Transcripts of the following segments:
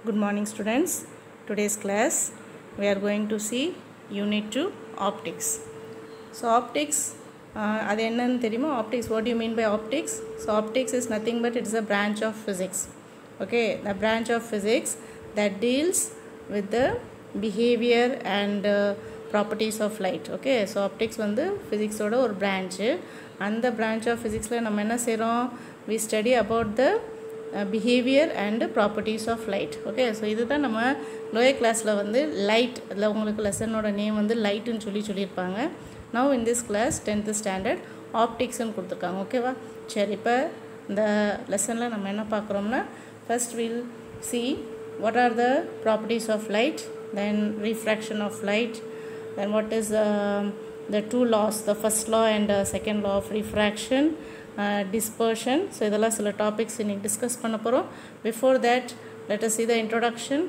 Good morning, students. Today's class we are going to see Unit 2 Optics. So, optics, uh, அது என்னன்னு தெரியுமா optics what do you mean by optics so optics is nothing but it is a branch of physics okay the branch of physics that deals with the behavior and uh, properties of light okay so optics வந்து physics-ஓட ஒரு branch அந்த branch of physics-ல நம்ம என்ன செய்கிறோம் we study about the behaviour and properties of light okay so இதுதான் நம்ம lower கிளாஸில் வந்து லைட் அதில் உங்களுக்கு லெசனோட நேம் வந்து லைட்டுன்னு சொல்லி சொல்லியிருப்பாங்க now in this class tenth standard ஆப்டிக்ஸ்னு கொடுத்துருக்காங்க ஓகேவா சரி இப்போ இந்த லெசனில் நம்ம என்ன பார்க்குறோம்னா first will see what are the properties of light then refraction of light then what is the two laws the first law and uh, second law of refraction uh, dispersion so இதெல்லாம் சில topics இன்னைக்கு discuss பண்ண போகிறோம் before that let us see the introduction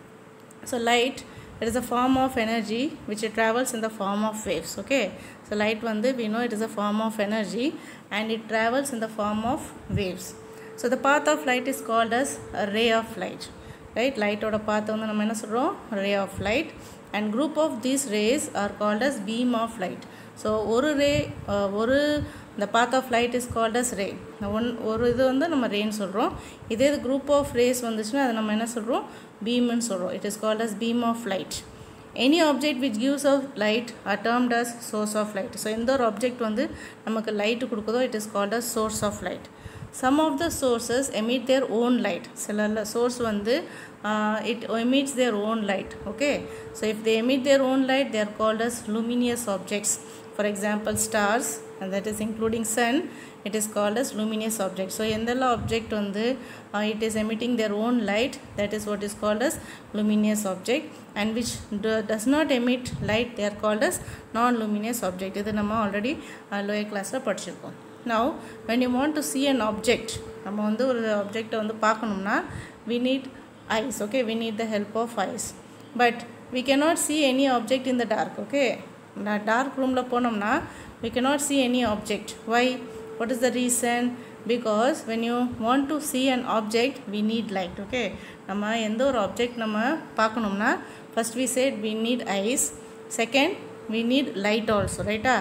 so light it is a form of energy which it travels in the form of waves okay so light வந்து we know it is a form of energy and it travels in the form of waves so the path of light is called as a ray of light right லைட்டோட பாத் வந்து நம்ம என்ன சொல்கிறோம் ray of light and group of these rays are called as beam of light so ஒரு ray ஒரு இந்த path of light is called as ray one ஒரு இது வந்து நம்ம ரேன்னு சொல்கிறோம் இதே இது குரூப் ஆஃப் ரேஸ் வந்துச்சுன்னா அதை நம்ம என்ன சொல்கிறோம் பீம்னு சொல்கிறோம் it is called as beam of light any object which gives off light are termed as source of light so எந்த ஒரு ஆப்ஜெக்ட் வந்து நமக்கு லைட்டு கொடுக்குதோ it is called as source of light some of the sources emit their own light சில source வந்து it emits their own light okay so if they emit their own light they're called as luminous objects for example stars and that is including sun it is called as luminous object so எந்தெல்லாம் object வந்து uh, it is emitting their own light that is what is called as luminous object and which do, does not emit light they are called as non-luminous object இது நம்ம already lower கிளாஸில் படிச்சிருக்கோம் now when you want to see an object நம்ம வந்து ஒரு ஆப்ஜெக்டை வந்து பார்க்கணும்னா we need eyes okay we need the help of eyes but we cannot see any object in the dark okay dark ரூமில் போனோம்னா we cannot see any object why what is the reason because when you want to see an object we need light okay நம்ம எந்த ஒரு object நம்ம பார்க்கணும்னா first we said we need eyes second we need light also ரைட்டா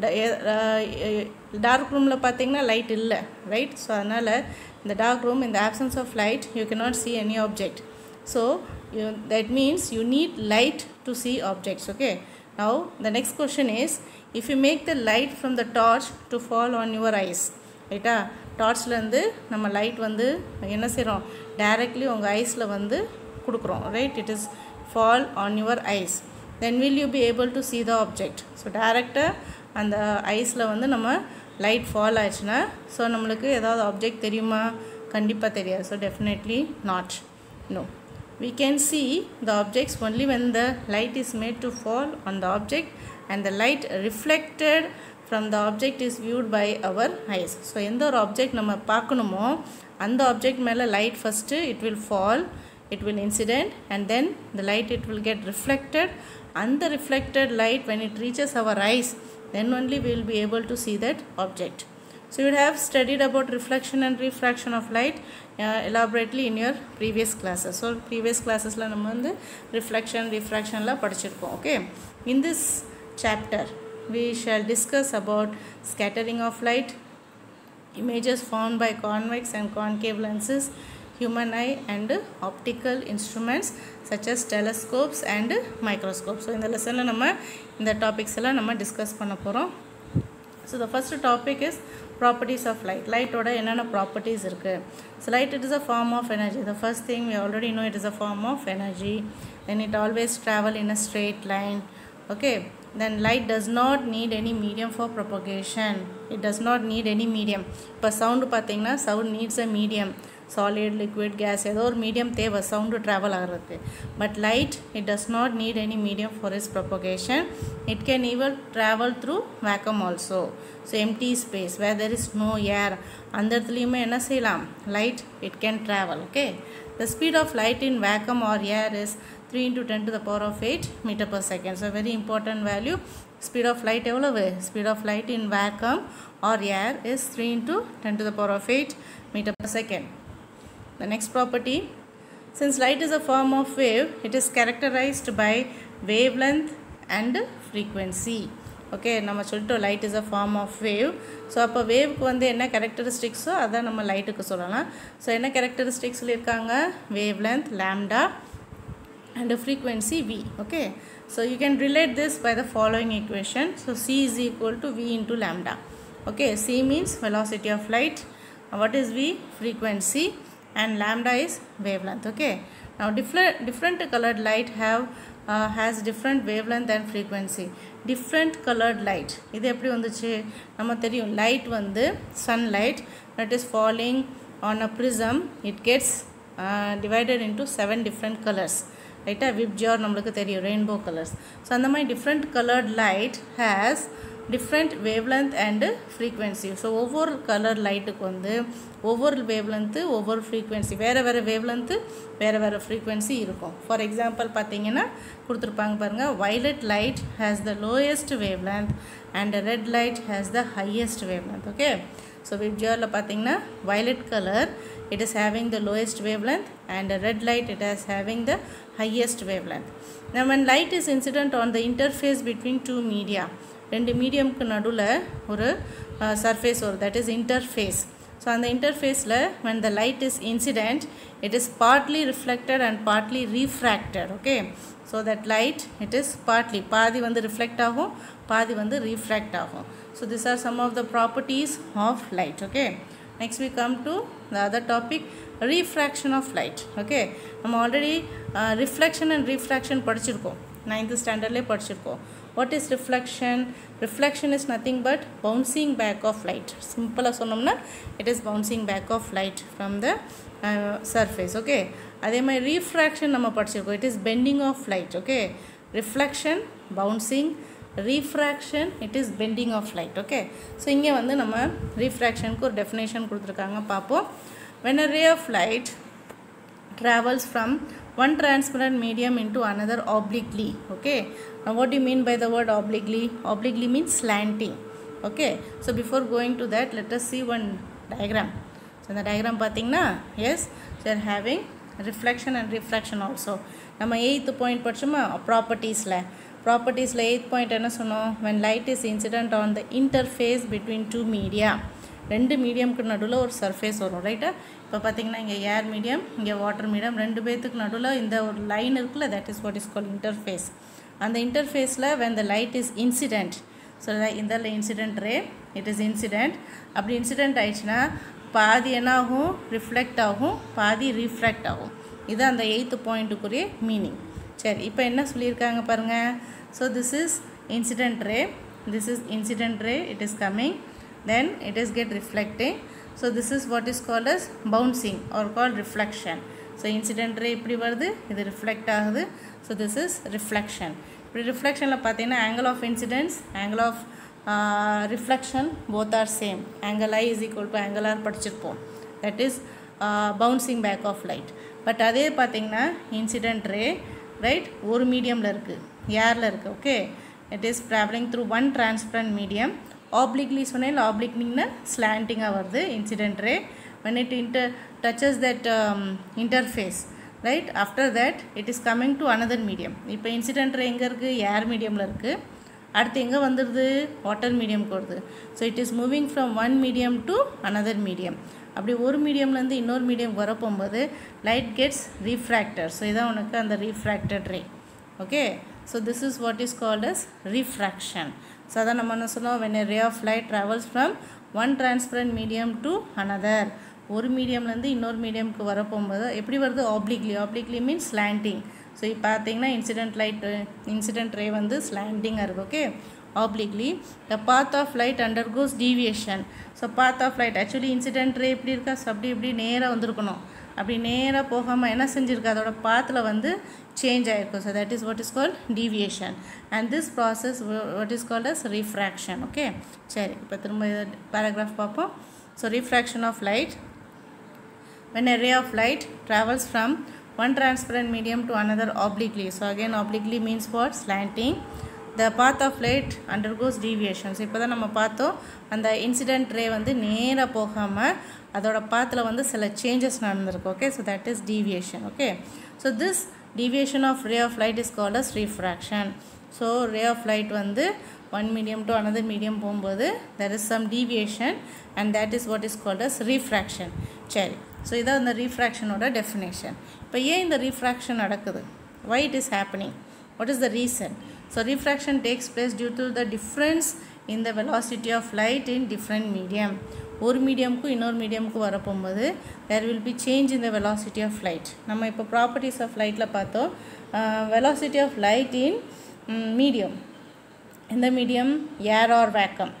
dark ரூமில் பார்த்தீங்கன்னா light இல்லை right so அதனால் இந்த டார்க் ரூம் இந்த absence of light you cannot see any object so you, that means you need light to see objects okay now the next question is if you make the light from the torch to fall on your eyes ரைட்டா டார்ச்லேருந்து நம்ம light வந்து என்ன செய்கிறோம் directly உங்கள் ஐஸில் வந்து கொடுக்குறோம் right it is fall on your eyes then will you be able to see the object so டேரெக்டாக அந்த ஐஸில் வந்து நம்ம லைட் ஃபால் ஆச்சுன்னா ஸோ நம்மளுக்கு ஏதாவது ஆப்ஜெக்ட் தெரியுமா கண்டிப்பாக தெரியாது so definitely not no we can see the objects only when the light is made to fall on the object and the light reflected from the object is viewed by our eyes so எந்த ஒரு object நம்ம பார்க்கணுமோ அந்த object மேலே light first it will fall it will incident and then the light it will get reflected அந்த reflected light when it reaches our eyes then only will be able to see that object So you have studied about reflection and refraction of light uh, elaborately in your previous classes. So previous classesல நம்ம வந்து reflection, refractionலாம் படிச்சிருக்கோம் okay. In this chapter we shall discuss about scattering of light, images formed by convex and concave lenses, human eye and optical instruments such as telescopes and microscopes. So இந்த லெசனில் நம்ம இந்த topics எல்லாம் நம்ம discuss பண்ண போகிறோம் so the first topic is properties of light லைட்டோட என்னென்ன ப்ராப்பர்ட்டிஸ் இருக்குது so light it is a form of energy the first thing we already know it is a form of energy then it always travel in a straight line okay then light does not need any medium for propagation it does not need any medium இப்போ sound பார்த்தீங்கன்னா sound needs a medium solid liquid gas ஏதோ ஒரு medium தேவை sound travel ஆகிறதுக்கு but light it does not need any medium for is propagation it can even travel through vacuum also so empty space where there is no air அந்த இடத்துலையுமே என்ன செய்யலாம் light it can travel okay the speed of light in vacuum or air is 3 into 10 to the power of 8 meter per second. So very important value. Speed of light எவ்வளவு Speed of light in vacuum or air is 3 into 10 to the power of 8 meter per second. The next property since light is a form of wave it is characterized by wavelength and frequency ஓகே நம்ம சொல்லிட்டோம் light is a form of wave so அப்போ வேவ்க்கு வந்து என்ன கேரக்டரிஸ்டிக்ஸோ அதான் நம்ம லைட்டுக்கு சொல்லலாம் ஸோ என்ன கேரக்டரிஸ்டிக்ஸ் சொல்லியிருக்காங்க wavelength lambda and the frequency v okay so you can relate this by the following equation so c is equal to v into lambda okay c means velocity of light Uh, what is v frequency and lambda is wavelength okay now different different colored light have uh, has different wavelength and frequency different colored light இது எப்படி வந்துச்சு நம்ம தெரியும் light வந்து sunlight that is falling on a prism it gets uh, divided into seven different colors ரைட்டாக விப்ஜார் நம்மளுக்கு தெரியும் rainbow colours so அந்த மாதிரி different coloured light has different wavelength and frequency so ஒவ்வொரு கலர் லைட்டுக்கு வந்து ஒவ்வொரு வேவ்லென்த்து ஒவ்வொரு ஃப்ரீக்வன்சி வேறு வேறு வேவ்லென்த்து வேறு வேறு ஃப்ரீக்வன்சி இருக்கும் ஃபார் எக்ஸாம்பிள் பார்த்தீங்கன்னா கொடுத்துருப்பாங்க பாருங்கள் violet light has the lowest wavelength and red light has the highest wavelength okay so விப்ஜாரில் பார்த்தீங்கன்னா violet colour it is having the lowest wavelength and a red light it is having the highest wavelength now when light is incident on the interface between two media ரெண்டு மீடியம்க்கு நடுவில் ஒரு surface வரும் that is interface so அந்த இன்டர்ஃபேஸில் when the light is incident it is partly reflected and partly refracted okay so that light it is partly பாதி வந்து reflect ஆகும் பாதி வந்து refract ஆகும் so these are some of the properties of light okay next we come to the other topic refraction of light okay நம்ம already reflection and refraction படிச்சிருக்கோம் ninth ஸ்டாண்டர்ட்லேயே படிச்சிருக்கோம் what is reflection reflection is nothing but bouncing back of light சிம்பிளாக சொன்னோம்னா it is bouncing back of light from the surface okay அதே மாதிரி refraction நம்ம படிச்சிருக்கோம் it is bending of light okay reflection bouncing refraction it is bending of light okay so இங்கே வந்து நம்ம ரீஃப்ராக்ஷனுக்கு ஒரு டெஃபினேஷன் கொடுத்துருக்காங்க பார்ப்போம் when a ray of light travels from one transparent medium into another obliquely okay now what do you mean by the word obliquely obliquely means slanting okay so before going to that let us see one diagram so இந்த diagram பார்த்தீங்கன்னா yes they are having reflection and refraction also நம்ம eighth point படிச்சோமா ப்ராப்பர்ட்டிஸில் ப்ராப்பர்ட்டிஸில் eighth point என்ன சொன்னோம் when light is incident on the interface between two media ரெண்டு மீடியம்க்கு நடுவில் ஒரு சர்ஃபேஸ் வரும் ரைட்டா இப்போ பார்த்தீங்கன்னா இங்கே ஏர் மீடியம் இங்கே வாட்டர் மீடியம் ரெண்டு பேர்த்துக்கு நடுவில் இந்த ஒரு லைன் இருக்குல்ல that is what is call interface அந்த இன்டர்ஃபேஸில் when the light is incident so இந்த incident ray it is incident அப்படி இன்சிடென்ட் ஆயிடுச்சுன்னா பாதி என்ன ஆகும் ரிஃப்ளெக்ட் ஆகும் பாதி ரீஃப்ராக்ட் ஆகும் இது அந்த எயித்து பாயிண்ட்டுக்குரிய மீனிங் சரி இப்போ என்ன சொல்லியிருக்காங்க பாருங்கள் so this is incident ray this is incident ray it is coming then it is get reflecting so this is what is called as bouncing or called reflection so incident ray இப்படி வருது இது reflect ஆகுது so this is reflection இப்படி ரிஃப்ளெக்ஷனில் பார்த்தீங்கன்னா angle of incidence angle of uh, reflection both are same angle i is equal to angle r படிச்சிருப்போம் that is uh, bouncing back of light but அதே பார்த்தீங்கன்னா incident ray right ஒரு மீடியமில் இருக்குது ஏரில் இருக்குது okay it is travelling through one transparent medium obliquely சொன்னேன் ஆப்ளிக்னிங்னா ஸ்லாண்டிங்காக வருது incident ray when it inter touches that um, interface right after that it is coming to another medium இப்போ இன்சிடென்ட் ரே எங்கே இருக்குது ஏர் மீடியமில் இருக்குது அடுத்து எங்கே வந்துடுது வாட்டர் மீடியம்க்கு வருது so it is moving from one medium to another medium அப்படி ஒரு மீடியம்லேருந்து இன்னொரு மீடியம் வரப்போகும்போது லைட் கெட்ஸ் ரீஃப்ராக்டர் ஸோ இதான் உனக்கு அந்த refracted ray okay so this is what is called as refraction so அதான் நம்ம என்ன சொன்னோம் when a ray of light travels from one transparent medium to another ஒரு மீடியம்லேருந்து இன்னொரு மீடியம்க்கு வரப்போகும்போது எப்படி வருது obliquely obliquely means slanting so இப்போ பார்த்தீங்கன்னா இன்சிடென்ட் லைட் இன்சிடென்ட் ரே வந்து ஸ்லாண்டிங்காக இருக்குது okay obliquely the path of light undergoes deviation so path of light actually incident ray எப்படி இருக்கா ஸோ அப்படி இப்படி நேராக வந்திருக்கணும் அப்படி நேராக போகாமல் என்ன செஞ்சுருக்கு அதோட பாத்தில் வந்து சேஞ்ச் ஆகிருக்கும் so that is what is called deviation and this process what is called as refraction okay சரி இப்போ திரும்ப பேராகிராஃப் பார்ப்போம் so refraction of light when a ray of light travels from one transparent medium to another obliquely so again obliquely means what slanting the path of light undergoes deviations இப்போ தான் நம்ம பார்த்தோம் அந்த incident ray வந்து நேராக போகாமல் அதோட பாத்தில் வந்து சில சேஞ்சஸ் நடந்திருக்கு okay so that is deviation okay so this deviation of ray of light is called as refraction so ray of light வந்து one medium to another medium போகும்போது there is some deviation and that is what is called as refraction சரி so இதான் இந்த ரீஃப்ராக்ஷனோட definition இப்போ ஏன் இந்த refraction நடக்குது why it is happening what is the reason so refraction takes place due to the difference in the velocity of light in different medium ஒரு மீடியமுக்கும் இன்னொரு மீடியமுக்கும் வரப்போகும்போது there will be change in the velocity of light நம்ம இப்போ properties of லைட்டில் பார்த்தோம் velocity of light in medium எந்த medium air or vacuum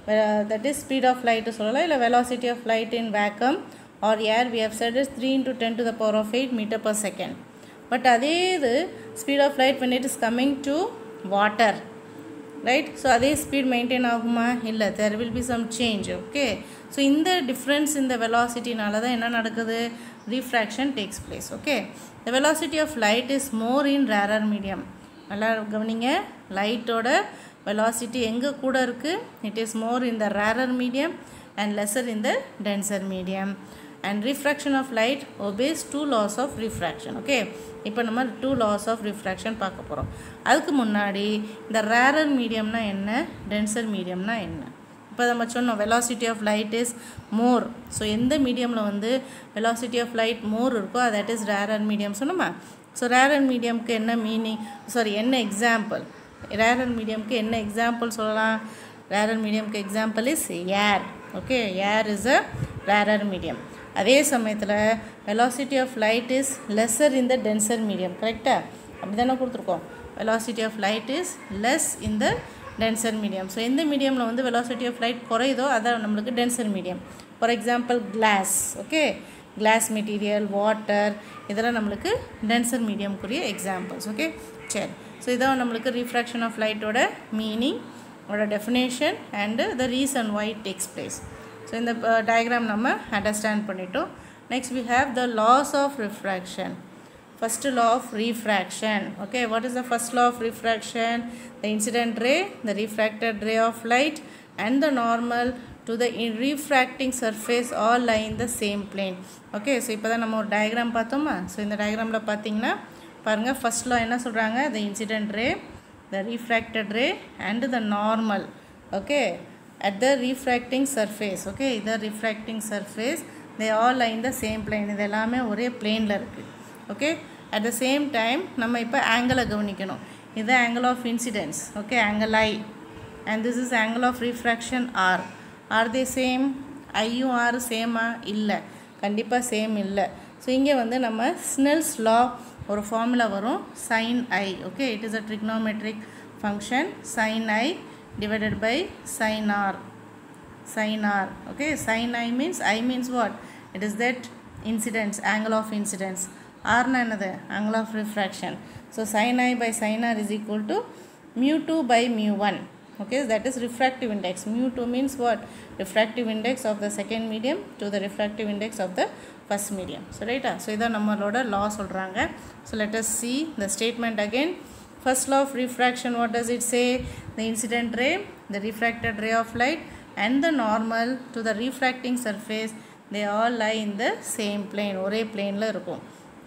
that is speed of light சொல்லலாம் இல்லை velocity of light in vacuum or air we have said is three into ten to the power of eight metre per second but அதே இது speed of light when it is coming to water right so அதே speed maintain ஆகுமா இல்லை there will be some change okay so இந்த difference இந்த வெலாசிட்டினால தான் என்ன நடக்குது refraction takes place okay the velocity of light is more in rarer medium நல்லா கவனிங்க லைட்டோட வெலாசிட்டி எங்கே கூட இருக்குது it is more in the rarer medium and lesser in the denser medium and refraction of light obeys two laws of refraction okay இப்போ நம்ம two laws of refraction பார்க்க போகிறோம் அதுக்கு முன்னாடி இந்த ரேரர் மீடியம்னா என்ன டென்சர் மீடியம்னா என்ன இப்போ நம்ம சொன்னோம் velocity of light is more so எந்த மீடியமில் வந்து வெலாசிட்டி ஆஃப் லைட் மோர் இருக்கோ தட் இஸ் ரேரர் மீடியம் சொன்னோமா ஸோ ரேரர் மீடியம்க்கு என்ன மீனிங் சாரி என்ன எக்ஸாம்பிள் ரேரர் மீடியம்க்கு என்ன எக்ஸாம்பிள் சொல்லலாம் ரேரர் மீடியம்க்கு example is air okay air is a rarer medium அதே சமயத்தில் velocity of light is lesser in the denser medium கரெக்டாக அப்படி தானே கொடுத்துருக்கோம் velocity of light is less in the denser medium so எந்த மீடியமில் வந்து வெலாசிட்டி ஆஃப் லைட் குறையுதோ அதான் நம்மளுக்கு denser medium for example glass okay glass material water இதெல்லாம் நம்மளுக்கு டென்சர் மீடியம்க்குரிய எக்ஸாம்பிள்ஸ் ஓகே சரி ஸோ இதான் நம்மளுக்கு ரீஃப்ராக்ஷன் ஆஃப் லைட்டோட மீனிங் ஓட definition and the reason why it takes place so இந்த டயக்ராம் நம்ம அண்டர்ஸ்டாண்ட் பண்ணிட்டோம் next we have the laws of refraction first law of refraction okay what is the first law of refraction the incident ray the refracted ray of light and the normal to the in- refracting surface all lie in the same plane okay so இப்போ தான் நம்ம ஒரு diagram பார்த்தோமா so இந்த டயக்ராமில் பார்த்தீங்கன்னா பாருங்கள் first law என்ன சொல்கிறாங்க the incident ray the refracted ray and the normal okay at the refracting surface okay the refracting surface they all lie in the same plane இது எல்லாமே ஒரே பிளேனில் இருக்குது okay at the same time நம்ம இப்போ ஆங்கிளை கவனிக்கணும் இது angle of incidence okay angle I and this is angle of refraction r are they same ஐயும் ஆர் சேமா இல்லை கண்டிப்பாக சேம் இல்லை ஸோ இங்கே வந்து நம்ம ஸ்னெல்ஸ் லா ஒரு ஃபார்முலா வரும் sine I okay it is a trigonometric function sine I divided by sine r sin r okay sin i means i means what it is that incidence angle of incidence r na என்னது angle of refraction so sin i by sin r is equal to mu 2 by mu 1 okay that is refractive index mu 2 means what refractive index of the second medium to the refractive index of the first medium so right so இதான் நம்மளோட law சொல்கிறாங்க so let us see the statement again first law of refraction what does it say the incident ray the refracted ray of light and the normal to the refracting surface they all lie in the same plane ஒரே பிளேனில் இருக்கும்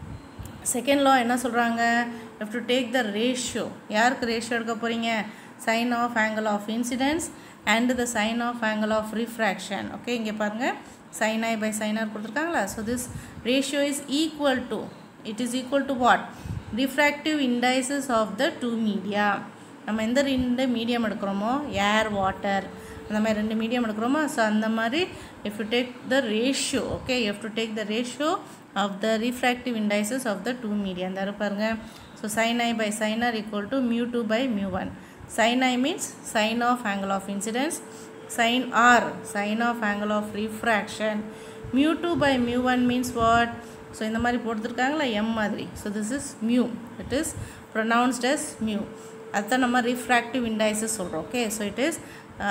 second law என்ன சொல்கிறாங்க have to take the ratio யாருக்கு ratio எடுக்க போகிறீங்க sine of angle of incidence and the sine of angle of refraction okay இங்கே பாருங்கள் sine I by sine r கொடுத்துருக்காங்களா so this ratio is equal to it is equal to what refractive indices of the two media நம்ம எந்த ரெண்டு medium எடுக்கிறோமோ air water அந்த மாதிரி ரெண்டு மீடியம் எடுக்கிறோமோ ஸோ அந்த மாதிரி if you take the ratio okay you to take the ratio of the refractive indices of the two media இந்த பாருங்க so sine I by sine r equal to mu two by mu one sine I means sine of angle of incidence sine r sine of angle of refraction mu two by mu one means what so இந்த மாதிரி போட்டுருக்காங்களா M மாதிரி so this is mu it is pronounced as mu அதுதான் நம்ம refractive indices சொல்கிறோம் okay so it is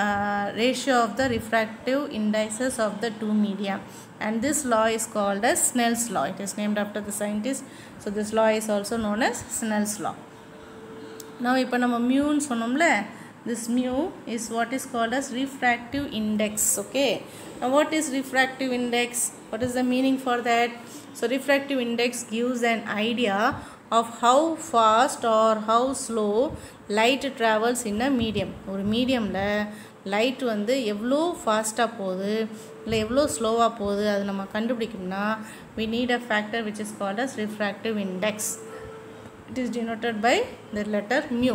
ratio of the refractive indices of the two media and this law is called as Snell's law it is named after the scientist so this law is also known as Snell's law now இப்போ நம்ம மியூன்னு சொன்னோம்ல this mu is what is called as refractive index okay now what is refractive index what is the meaning for that so refractive index gives an idea of how fast or how slow light travels in a medium ஒரு மீடியமில் light வந்து எவ்வளோ ஃபாஸ்ட்டாக போகுது இல்லை எவ்வளோ ஸ்லோவாக போகுது அது நம்ம கண்டுபிடிக்கணும்னா we need a factor which is called as refractive index it is denoted by the letter mu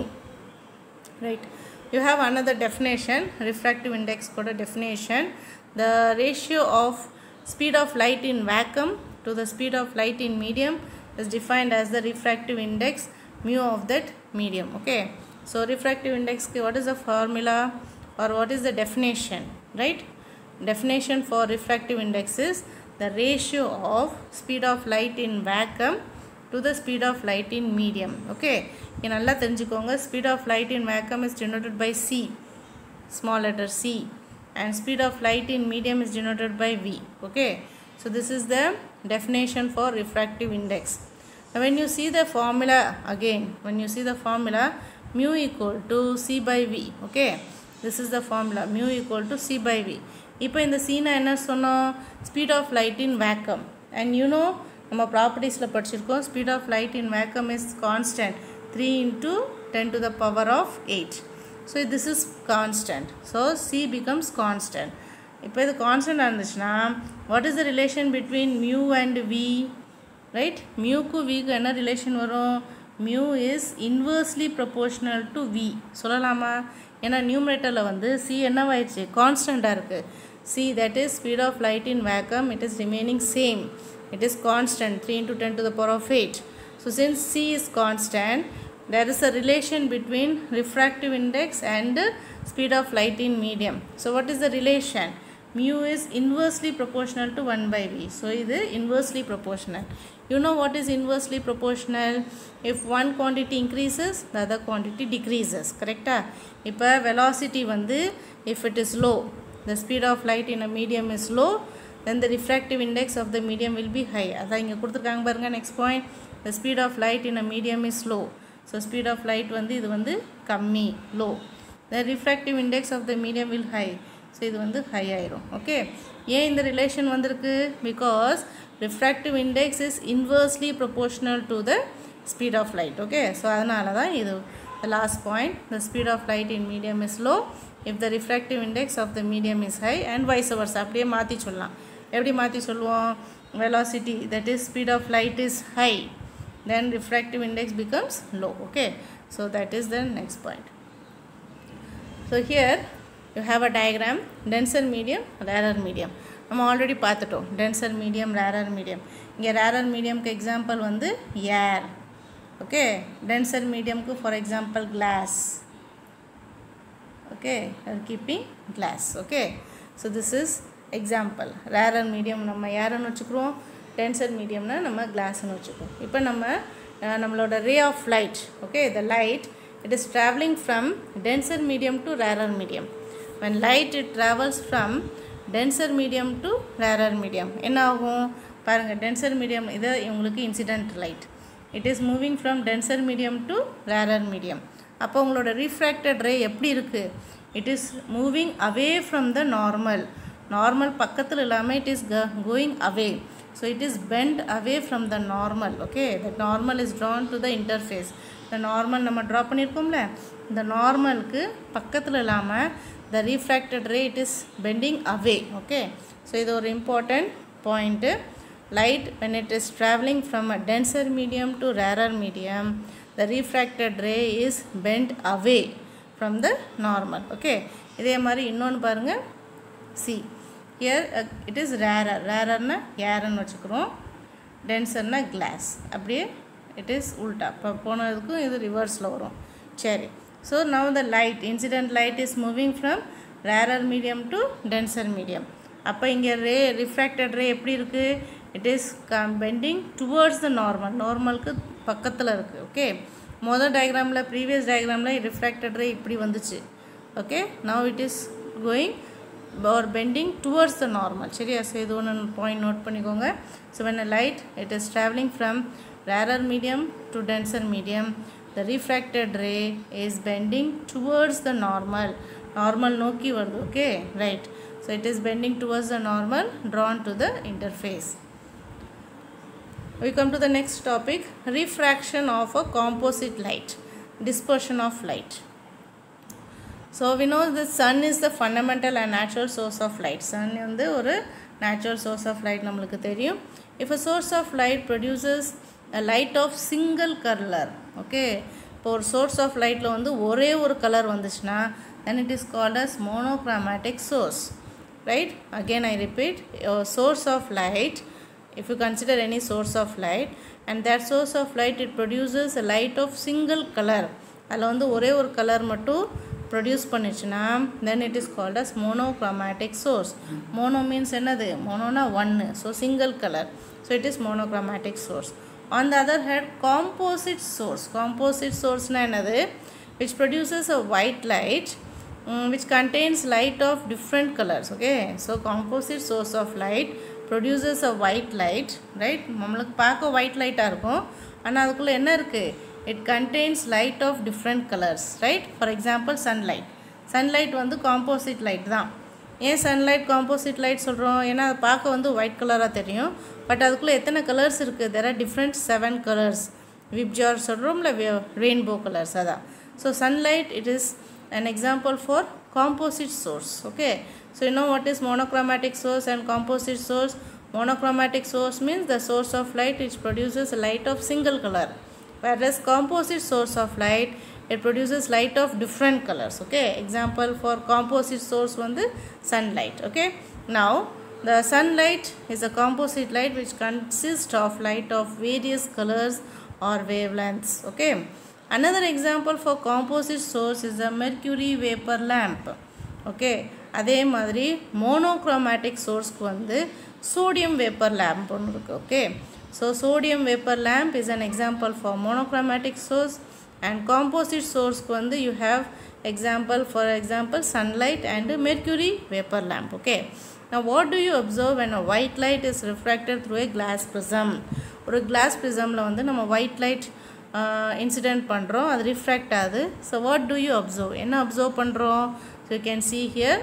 right you have another definition refractive index called a definition the ratio of speed of light in vacuum to the speed of light in medium is defined as the refractive index mu of that medium okay so refractive index what is the formula or what is the definition right definition for refractive index is the ratio of speed of light in vacuum to the speed of light in medium okay இங்கே நல்லா தெரிஞ்சுக்கோங்க speed of light in vacuum is denoted by c small letter c and speed of light in medium is denoted by v okay so this is the definition for refractive index now when you see the formula again when you see the formula mu equal to c by v okay this is the formula mu equal to c by v இப்போ இந்த சீனை என்ன சொன்னோம் speed of light in vacuum and you know நம்ம ப்ராப்பர்ட்டிஸில் படிச்சிருக்கோம் speed of light in vacuum is constant three into ten to the power of eight so this is constant so c becomes constant இப்போ இது கான்ஸ்டன்டாக இருந்துச்சுன்னா what is the relation between mu and v right மியூக்கும் விக்கு என்ன relation வரும் mu is inversely proportional to v சொல்லலாமா ஏன்னா நியூமரேட்டரில் வந்து சி என்னவாயிடுச்சு கான்ஸ்டண்ட்டாக இருக்குது see that is speed of light in vacuum it is remaining same it is constant three into ten to the power of eight so since c is constant there is a relation between refractive index and speed of light in medium so what is the relation mu is inversely proportional to 1 by v so இது inversely proportional you know what is inversely proportional if one quantity increases the other quantity decreases correct இப்போ velocity வந்து if it is low the speed of light in a medium is low then the refractive index of the medium will be high அதான் இங்கே கொடுத்துருக்காங்க பாருங்க next point the speed of light in a medium is low so speed of light வந்து இது வந்து கம்மி low the refractive index of the medium will high so இது வந்து ஹை ஆயிரும் ஓகே ஏன் இந்த ரிலேஷன் வந்திருக்கு because refractive index is inversely proportional to the speed of light okay so அதனால தான் இது the last point the speed of light in medium is low if the refractive index of the medium is high and vice verse அப்படியே மாற்றி சொல்லலாம் எப்படி மாற்றி சொல்லுவோம் velocity that is speed of light is high then refractive index becomes low okay so that is the next point so here you have a diagram denser medium rarer medium நம்ம already பார்த்துட்டோம் denser medium rarer medium இங்கே rarer மீடியம்க்கு example வந்து air okay denser மீடியம்க்கு for example glass okay keeping glass okay so this is example rarer medium நம்ம ஏர்னு வச்சுக்கிறோம் tensor மீடியம்னா நம்ம கிளாஸ்னு வச்சுக்கோம் இப்போ நம்ம நம்மளோட ray of light okay the light it is travelling from denser medium to rarer medium when light it travels from denser medium to rarer medium என்ன ஆகும் பாருங்கள் டென்சர் மீடியம் இது உங்களுக்கு incident light it is moving from denser medium to rarer medium அப்போ உங்களோட refracted ray எப்படி இருக்குது it is moving away from the normal normal பக்கத்தில் இல்லாமல் it is going away so it is bent away from the normal okay the normal is drawn to the interface the normal நம்ம draw பண்ணியிருக்கோம்ல இந்த நார்மலுக்கு பக்கத்தில் இல்லாமல் the refracted ray it is bending away okay so இது ஒரு important point light when it is traveling from a denser medium to rarer medium the refracted ray is bent away from the normal okay இதே மாதிரி இன்னொன்று பாருங்கள் see here it is rarer ரேரர்னா ஏரன்னு வச்சுக்கிறோம் டென்சர்னா கிளாஸ் அப்படியே இட் இஸ் உல்டா இப்போ போனதுக்கும் இது ரிவர்ஸில் வரும் சரி so now the light incident light is moving from rarer medium to denser medium அப்போ இங்கே ரே ரிஃப்ராக்டட் ரே எப்படி இருக்குது it is come bending towards the normal நார்மலுக்கு பக்கத்தில் இருக்குது ஓகே மொதல் டயக்ராமில் ப்ரீவியஸ் டயக்ராமில் ரிஃப்ராக்டட் ரே இப்படி வந்துச்சு okay now it is going or bending towards the normal சரியா ஸோ இது ஒன்று பாயிண்ட் நோட் பண்ணிக்கோங்க so when a light it is traveling from rarer medium to denser medium the refracted ray is bending towards the normal normal நோக்கி வருது okay right so it is bending towards the normal drawn to the interface we come to the next topic refraction of a composite light dispersion of light so we know the sun is the fundamental and natural source of light sun வந்து ஒரு natural source of light நம்மளுக்கு தெரியும் if a source of light produces a light of single color okay இப்போ ஒரு source of lightல வந்து ஒரே ஒரு colour வந்துச்சுன்னா then it is called as monochromatic source right again i repeat a source of light if you consider any source of light and that source of light it produces a light of single color அதில் வந்து ஒரே ஒரு colour மட்டும் produce பண்ணிச்சுன்னா then it is called as monochromatic source mono means என்னது மோனோனா ஒன்று so single colour so it is monochromatic source on the other hand composite source composite சோர்ஸ்னால் என்னது which produces a white light which contains light of different colors okay so composite source of light produces a white light right நம்மளுக்கு பார்க்க white லைட்டாக இருக்கும் ஆனால் அதுக்குள்ளே என்ன இருக்குது it contains light of different colours right for example sunlight sunlight வந்து composite light தான் ஏன் சன்லைட் காம்போசிட் லைட் சொல்கிறோம் ஏன்னா அது பார்க்க வந்து ஒயிட் கலராக தெரியும் பட் அதுக்குள்ளே எத்தனை கலர்ஸ் இருக்குது there are different seven colours VIBGYOR சொல்கிறோம்ல ரெயின்போ கலர்ஸ் அதான் so sunlight it is an example for composite source okay so you know what is monochromatic source and composite source monochromatic source means the source of light which produces light of single color whereas composite source of light it produces light of different colors okay example for composite source one the sunlight okay now the sunlight is a composite light which consists of light of various colors or wavelengths okay another example for composite source is a mercury vapor lamp okay அதே மாதிரி monochromatic சோர்ஸ்க்கு வந்து sodium vapour lamp ஒன்று இருக்குது okay so sodium vapour lamp is an example for monochromatic source and composite சோர்ஸ்க்கு வந்து you have example for example sunlight and mercury vapour lamp okay Now what do you observe when a white light is refracted through a glass prism? ஒரு glass prismல வந்து நம்ம white light incident பண்ணுறோம் அது refract ஆகுது so what do you observe என்ன observe பண்ணுறோம் so you can see here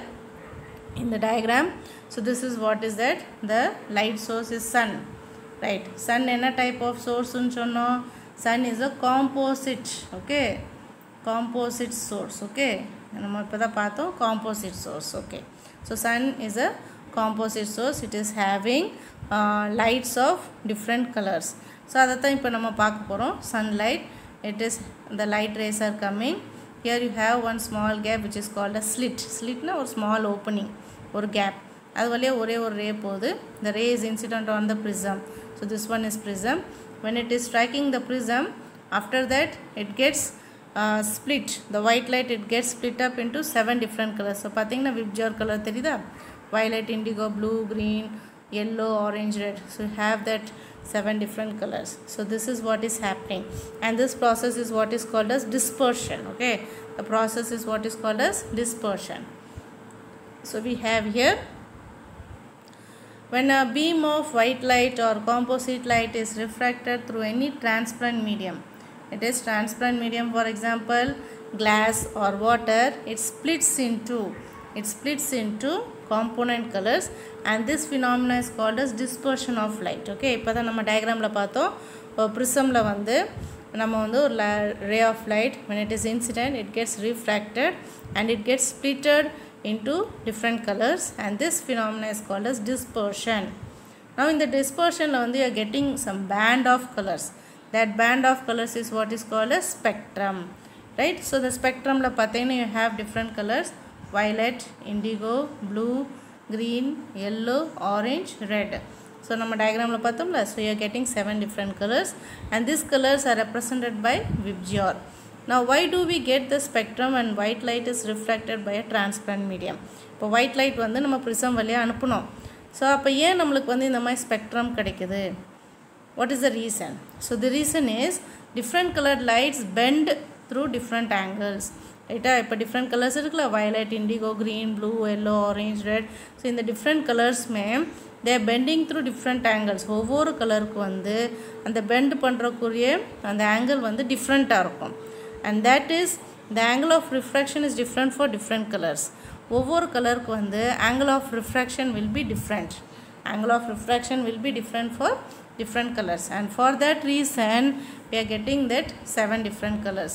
இந்த diagram so this is what is that the light source is sun right sun என்ன டைப் ஆஃப் சோர்ஸ்னு சொன்னோம் sun is a composite okay composite source okay நம்ம இப்போ தான் பார்த்தோம் composite source okay so sun is a composite source it is having uh, lights of different colors so அதை தான் இப்போ நம்ம பார்க்க போகிறோம் sunlight it is the light rays are coming here you have one small gap which is called a slit slitனா ஒரு small opening ஒரு gap அது வழியாக ஒரே ஒரு ரே போகுது the ray is incident on the prism so this one is prism when it is striking the prism after that it gets uh, split the white light it gets split up into seven different colors so பார்த்தீங்கன்னா VIBGYOR colour தெரியுதா violet indigo blue green yellow orange red so you have that seven different colors so this is what is happening and this process is what is called as dispersion okay the process is what is called as dispersion so we have here when a beam of white light or composite light is refracted through any transparent medium it is transparent medium for example glass or water it splits into it splits into component colors and this phenomena is called as dispersion of light okay இப்போ தான் நம்ம டயக்ராமில் பார்த்தோம் ப்ரிசமில் வந்து நம்ம வந்து ஒரு ray of light when it is incident it gets refracted and it gets splitted into different colors and this phenomena is called as dispersion now in the dispersion வந்து you are getting some band of colors that band of colors is what is called as spectrum right so the spectrumல பார்த்தீங்கன்னா you have different colors violet indigo blue green yellow orange red so நம்ம டயக்ராமில் பார்த்தோம்ல so you getting seven different colours and this colours are represented by VIBGYOR நான் why do we get the spectrum and white light is reflected by a transparent medium இப்போ white light வந்து நம்ம prism வழியாக அனுப்பணும் so அப்போ ஏன் நம்மளுக்கு வந்து இந்த மாதிரி ஸ்பெக்ட்ரம் கிடைக்குது what is the reason so the reason is different coloured lights bend through different angles ரைட்டா இப்போ டிஃப்ரெண்ட் கலர்ஸ் இருக்குல்ல violet indigo green blue yellow orange red so இந்த டிஃப்ரெண்ட் கலர்ஸ்மே they bending through different angles ஒவ்வொரு கலருக்கு வந்து அந்த bend பண்ணுறக்குரிய அந்த ஆங்கிள் வந்து டிஃப்ரெண்ட்டாக இருக்கும் and that is the angle of refraction is different for different colours ஒவ்வொரு கலருக்கு வந்து angle of refraction will be different angle of refraction will be different for different colors and for that reason we are getting that seven different colors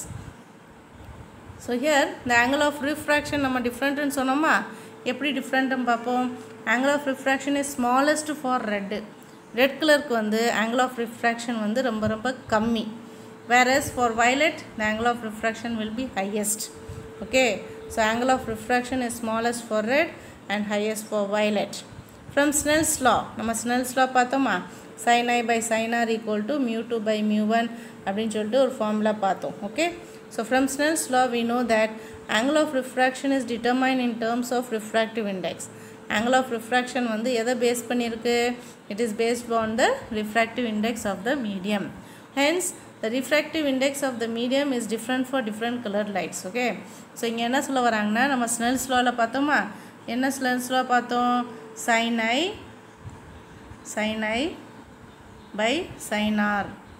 so here the angle of refraction நம்ம டிஃப்ரெண்ட்னு சொன்னோமா எப்படி டிஃப்ரெண்ட்னு பார்ப்போம் angle of refraction is smallest for red red கலருக்கு வந்து angle of refraction வந்து ரொம்ப ரொம்ப கம்மி whereas for violet the angle of refraction will be highest okay so angle of refraction is smallest for red and highest for violet from Snell's law நம்ம Snell's law பார்த்தோமா sin i by sin r equal to mu 2 by mu 1 அப்படின்னு சொல்லிட்டு ஒரு formula பார்த்தோம் okay so from Snell's law we know that angle of refraction is determined in terms of refractive index angle of refraction வந்து எதை base பண்ணியிருக்கு it is based on the refractive index of the medium hence the refractive index of the medium is different for different colored lights okay so இங்கே என்ன சொல்ல வராங்கன்னா நம்ம Snell's லாவில் பார்த்தோமா என்ன ஸ்னெல்ஸ் law பார்த்தோம் sin i sin i by sin r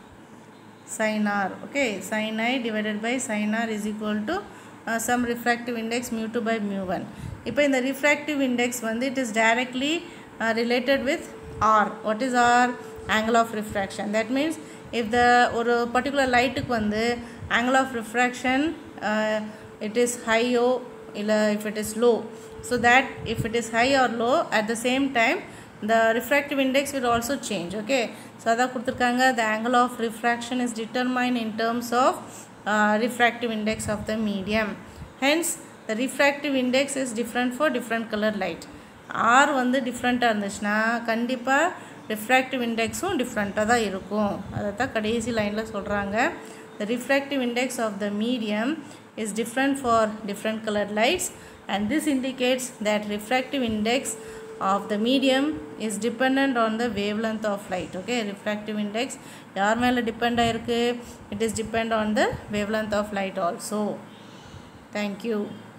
sin r okay sin i divided by sin r is equal to uh, some refractive index mu 2 by mu 1 இப்போ இந்த refractive index வந்து it is directly uh, related with r what is r angle of refraction that means if the ஒரு particular லைட்டுக்கு வந்து angle of refraction uh, it is high o இல்லை if it is low so that if it is high or low at the same time the refractive index will also change okay so அதான் கொடுத்துருக்காங்க the angle of refraction is determined in terms of uh, refractive index of the medium hence the refractive index is different for different color light R வந்து டிஃப்ரெண்ட்டாக இருந்துச்சுன்னா கண்டிப்பாக refractive இண்டெக்ஸும் டிஃப்ரெண்ட்டாக தான் இருக்கும் அதை தான் கடைசி லைனில் சொல்கிறாங்க the refractive index of the medium is different for different colored lights and this indicates that refractive index of the medium is dependent on the wavelength of light okay refractive index யார் மேலே depend ஆயிருக்கு it is depend on the wavelength of light also thank you